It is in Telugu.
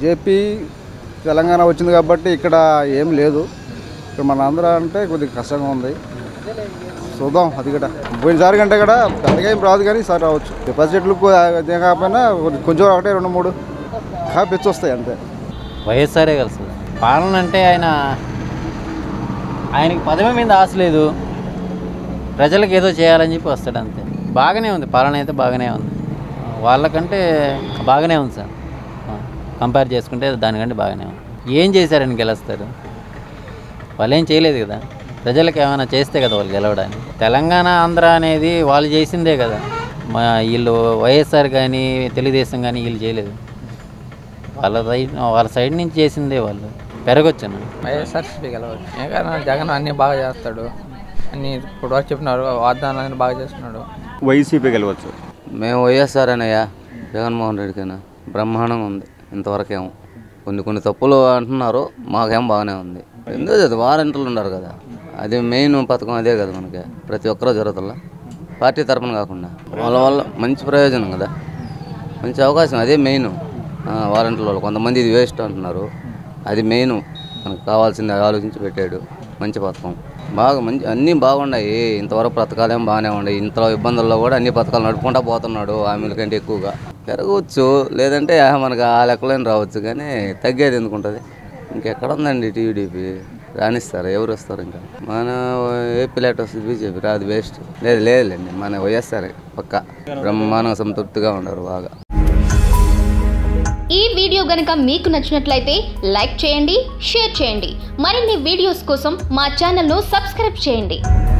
బీజేపీ తెలంగాణ వచ్చింది కాబట్టి ఇక్కడ ఏం లేదు ఇక్కడ మన ఆంధ్ర అంటే కొద్దిగా కష్టంగా ఉంది చూద్దాం అది కూడా పోయినసారి కంటే కూడా పెద్దగా ఏం రాదు కానీ ఈసారి రావచ్చు డిపాజిట్లు కొ- అదే కాకపోయినా కొద్ది- కొంచెం ఒకటే రెండు మూడు కాపీ పెంచి వస్తాయి అంతే వైఎస్ఆరే కలుస్తుంది పాలన అంటే ఆయన ఆయనకి పదవి మీద ఆశ లేదు ప్రజలకు ఏదో చేయాలని చెప్పి వస్తాడు అంతే బాగానే ఉంది పాలన అయితే బాగానే ఉంది వాళ్ళకంటే బాగానే ఉంది సార్ కంపేర్ చేసుకుంటే దానికంటే బాగానే ఉంది ఏం చేశారని గెలుస్తారు వాళ్ళు ఏం చేయలేదు కదా ప్రజలకు ఏమైనా చేస్తే కదా వాళ్ళు గెలవడానికి తెలంగాణ ఆంధ్ర అనేది వాళ్ళు చేసిందే కదా మా వీళ్ళు వైఎస్ఆర్ కానీ తెలుగుదేశం కానీ వీళ్ళు చేయలేదు వాళ్ళ సైడ్ వాళ్ళ సైడ్ నుంచి చేసిందే వాళ్ళు పెరగొచ్చును వైఎస్ఆర్సీపీ గెలవచ్చు ఎందుకంటే జగన్ అన్నీ బాగా చేస్తాడు అన్ని ఇప్పుడు వరకు చెప్పినారు వాగ్దానాలు బాగా చేస్తున్నాడు వైసీపీ గెలవచ్చు మేము వైఎస్ఆర్ అనయ్యా జగన్మోహన్ రెడ్డికైనా బ్రహ్మాండంగా ఉంది ఇంతవరకేమో కొన్ని కొన్ని తప్పులు అంటున్నారు మాకేం బాగానే ఉంది ఎందుకు అది వారంటీలు ఉన్నారు కదా అది మెయిన్ పథకం అదే కదా మనకి ప్రతి ఒక్కరూ జరుగుతుందా పార్టీ తరపున కాకుండా వాళ్ళ వల్ల మంచి ప్రయోజనం కదా మంచి అవకాశం అదే మెయిన్ వారంటీల వాళ్ళు కొంతమంది ఇది వేస్ట్ అంటున్నారు అది మెయిన్ మనకు కావాల్సింది ఆలోచించి పెట్టాడు మంచి పథకం బాగా మంచి అన్నీ బాగున్నాయి ఇంతవరకు పథకాలు ఏం బాగానే ఉన్నాయి ఇంత ఇబ్బందుల్లో కూడా అన్ని పథకాలు నడుపుకుంటా పోతున్నాడు హామీల కంటే ఎక్కువగా పెరగవచ్చు లేదంటే ఆ మనకు ఆ లెక్కలేని రావచ్చు కానీ తగ్గేది ఎందుకు ఉంటుంది ఇంకెక్కడ ఉందండి టీడీపీ రాణిస్తారు ఎవరు వస్తారు ఇంకా మన ఏపీ లేట్ వస్తుంది బీజేపీ రాదు వేస్ట్ లేదు లేదులేండి మన వైఎస్ఆర్ పక్క బ్రహ్మాండంగా సంతృప్తిగా ఉండరు బాగా ఈ వీడియో గనుక మీకు నచ్చినట్లయితే లైక్ చేయండి షేర్ చేయండి మరిన్ని వీడియోస్ కోసం మా ఛానల్ను సబ్స్క్రైబ్ చేయండి